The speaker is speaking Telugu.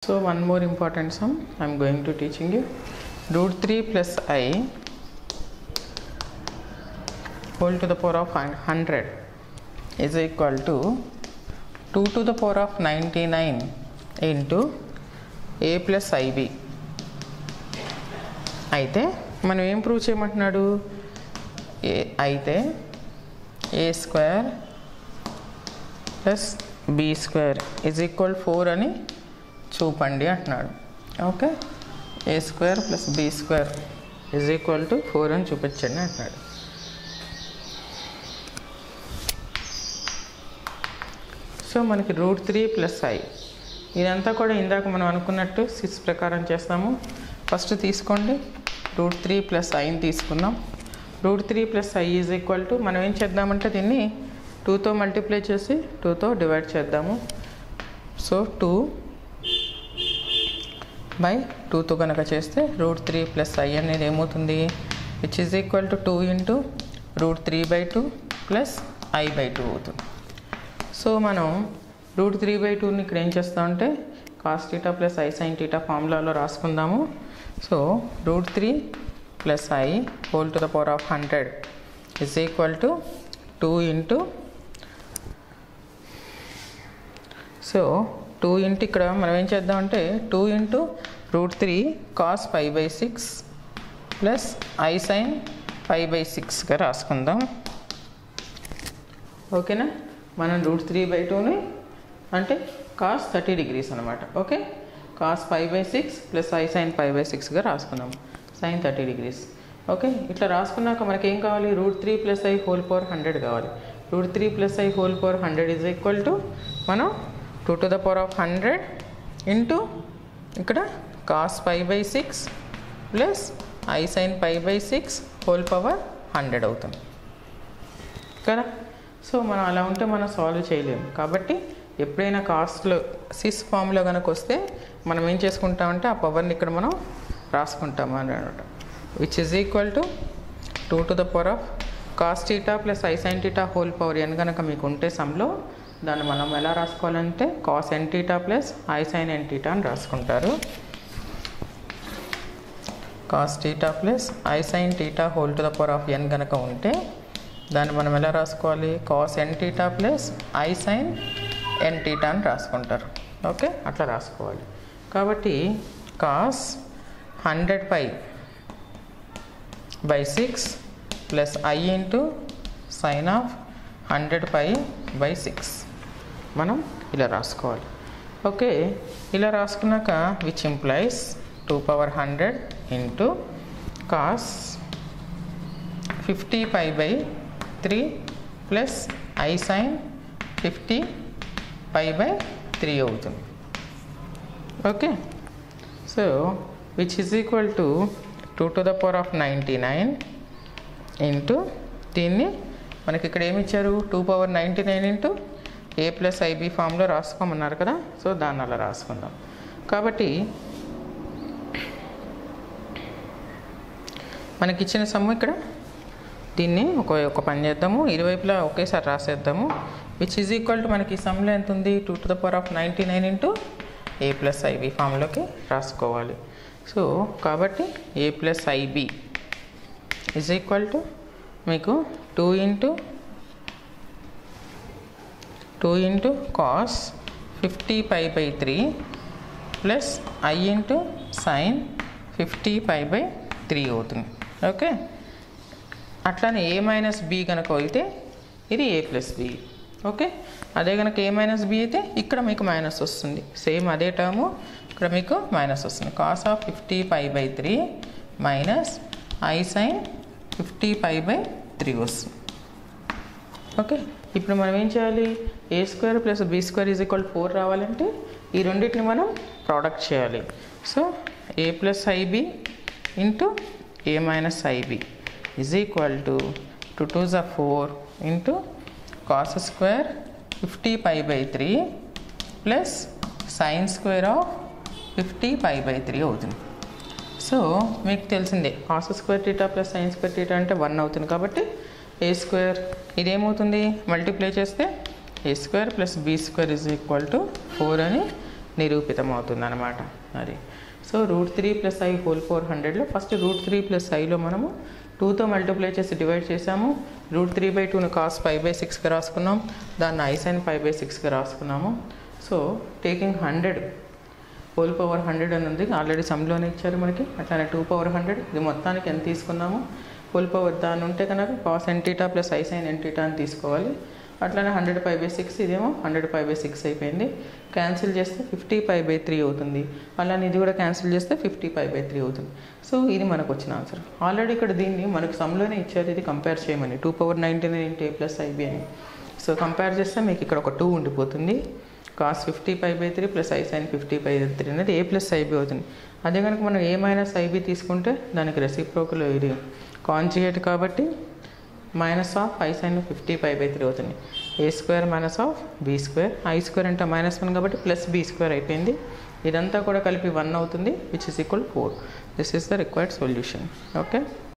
So one more important sum I am going to teaching you. Root 3 plus i whole to the power of 100 is equal to 2 to the power of 99 into a plus ib అయితే మనం ఏం ప్రూవ్ చేయమంటున్నాడు ఏ అయితే A square plus B square is equal four అని చూపండి అంటున్నాడు okay A square plus B square is equal to four అని చూపించండి అంటున్నాడు సో మనకి రూట్ త్రీ ప్లస్ ఐ ఇదంతా కూడా ఇందాక మనం అనుకున్నట్టు సిక్స్ ప్రకారం చేస్తాము ఫస్ట్ తీసుకోండి రూట్ త్రీ ప్లస్ ఐని తీసుకుందాం root three plus i is equal to మనం ఏం చేద్దామంటే దీన్ని టూతో మల్టిప్లై చేసి టూతో డివైడ్ చేద్దాము సో టూ బై టూతో కనుక చేస్తే రూట్ త్రీ ప్లస్ ఐ అనేది ఏమవుతుంది which is equal to two into root three by two plus i by two అవుతుంది సో మనం రూట్ త్రీ బై టూని ఇక్కడ ఏం చేస్తామంటే cos theta plus i sine theta ఫార్ములాలో రాసుకుందాము so root three plus i whole to the power of hundred is equal to two into so two into ఇక్కడ మనం ఏం చేద్దామంటే two into root three cos five by six plus i sine five by సిక్స్గా రాసుకుందాం ఓకేనా మనం రూట్ త్రీ బై టూని అంటే కాస్ థర్టీ డిగ్రీస్ అనమాట okay cos five by six plus i sine five by సిక్స్గా రాసుకున్నాం సైన్ థర్టీ డిగ్రీస్ ఓకే ఇట్లా రాసుకున్నాక మనకి ఏం కావాలి root three plus i whole power hundred కావాలి root three plus i whole power hundred is equal to మనం two to the power of hundred into ఇక్కడ cos five by six plus i sine five by six whole power hundred అవుతుంది కదా సో మనం అలా ఉంటే మనం సాల్వ్ చేయలేము కాబట్టి ఎప్పుడైనా కాస్ట్లో సిస్ ఫామ్లో కనుక వస్తే మనం ఏం చేసుకుంటామంటే ఆ పవర్ని ఇక్కడ మనం రాసుకుంటాము అని అనమాట which is equal to two to the power of cos theta plus i sine theta whole power n కనుక మీకు ఉంటే సమ్లో దాన్ని మనం ఎలా రాసుకోవాలంటే cos n theta plus i sine n theta అని రాసుకుంటారు cos theta plus i sine theta whole to the power of n కనుక ఉంటే దాన్ని మనం ఎలా రాసుకోవాలి cos n theta plus i sine n theta అని రాసుకుంటారు ఓకే అట్లా రాసుకోవాలి కాబట్టి cos hundred pi by six plus i into sine of hundred pi by six మనం ఇలా రాసుకోవాలి ఓకే ఇలా రాసుకున్నాక which implies two power hundred into cos fifty pi by three plus i sine fifty pi by three అవుతుంది okay so which is equal to two to the power of ninety nine into దీన్ని మనకి ఇక్కడ ఏమి ఇచ్చారు two power ninety nine into a plus i b ఫామ్లో రాసుకోమన్నారు కదా సో దాన్ని అలా రాసుకుందాం కాబట్టి మనకి ఇచ్చిన సమ్ము ఇక్కడ దీన్ని ఒక ఒక పని చేద్దాము ఇరువైపులా ఒకేసారి రాసేద్దాము విచ్ ఈజ్ ఈక్వల్ టు మనకి సమ్లో ఎంత ఉంది two to the power of ninety nine into a plus i b ఫామ్లోకి రాసుకోవాలి సో కాబట్టి a plus i b is equal to మీకు two into two into cos fifty pi by three plus i into sine fifty pi by three అవుతుంది ఓకే అట్లానే ఏ మైనస్ బి కనుక అయితే ఇది ఏ ప్లస్ బి ఓకే అదే కనుక ఏ మైనస్ బి అయితే ఇక్కడ మీకు మైనస్ వస్తుంది సేమ్ అదే టర్ము ఇక్కడ మీకు మైనస్ వస్తుంది cos of fifty pi by three minus i sine fifty pi by three వస్తుంది ఓకే ఇప్పుడు మనం ఏం చేయాలి a square plus B square is equal four రావాలంటే ఈ రెండింటిని మనం ప్రోడక్ట్ చేయాలి so a plus i b into a minus i b is equal to two two జా four into cos square fifty pi by three plus sine square of fifty pi by three అవుతుంది సో మీకు తెలిసిందే cos square theta plus sine square theta అంటే వన్ అవుతుంది కాబట్టి ఏ స్క్వేర్ ఇదేమవుతుంది మల్టిప్లై చేస్తే a square plus b square is equal to four అని నిరూపితం అవుతుంది అనమాట అది so root three plus i whole four హండ్రెడ్లో ఫస్ట్ రూట్ త్రీ ప్లస్ ఐలో మనము టూతో మల్టిప్లై చేసి డివైడ్ చేసాము రూట్ త్రీ బై టూను కాస్ ఫైవ్ బై సిక్స్గా రాసుకున్నాం దాన్ని ఐ సైన్ ఫైవ్ బై సిక్స్గా రాసుకున్నాము so taking hundred whole power hundred అని ఉంది ఆల్రెడీ సమ్లోనే ఇచ్చారు మనకి అట్లానే టూ పవర్ హండ్రెడ్ ఇది మొత్తానికి ఎంత తీసుకున్నాము హోల్ పవర్ దాని ఉంటే కనుక cos n theta plus i sine n theta అని తీసుకోవాలి అట్లానే హండ్రెడ్ ఫైవ్ బై సిక్స్ ఇదేమో హండ్రెడ్ ఫైవ్ బై సిక్స్ అయిపోయింది క్యాన్సిల్ చేస్తే ఫిఫ్టీ ఫైవ్ బై త్రీ అవుతుంది అలానే ఇది కూడా క్యాన్సిల్ చేస్తే ఫిఫ్టీ ఫైవ్ బై త్రీ అవుతుంది సో ఇది మనకు వచ్చిన ఆన్సర్ ఆల్రెడీ ఇక్కడ దీన్ని మనకు సమ్లోనే ఇచ్చారు ఇది కంపేర్ చేయమని two power ninety nine into a plus i b అని సో కంపేర్ చేస్తే మీకు ఇక్కడ ఒక టూ ఉండిపోతుంది cos fifty five by three plus i sine fifty by three అనేది ఏ ప్లస్ ఐబీ అవుతుంది అదే కనుక మనం ఏ మైనస్ ఐబీ తీసుకుంటే దానికి రెసిప్రోకల్ ఇది కాంజుగేట్ కాబట్టి minus of i sine fifty five by three అవుతుంది a square minus of b square i square అంటే మైనస్ వన్ కాబట్టి ప్లస్ బీ స్క్వేర్ అయిపోయింది ఇదంతా కూడా కలిపి వన్ అవుతుంది which is equal four this is the required solution okay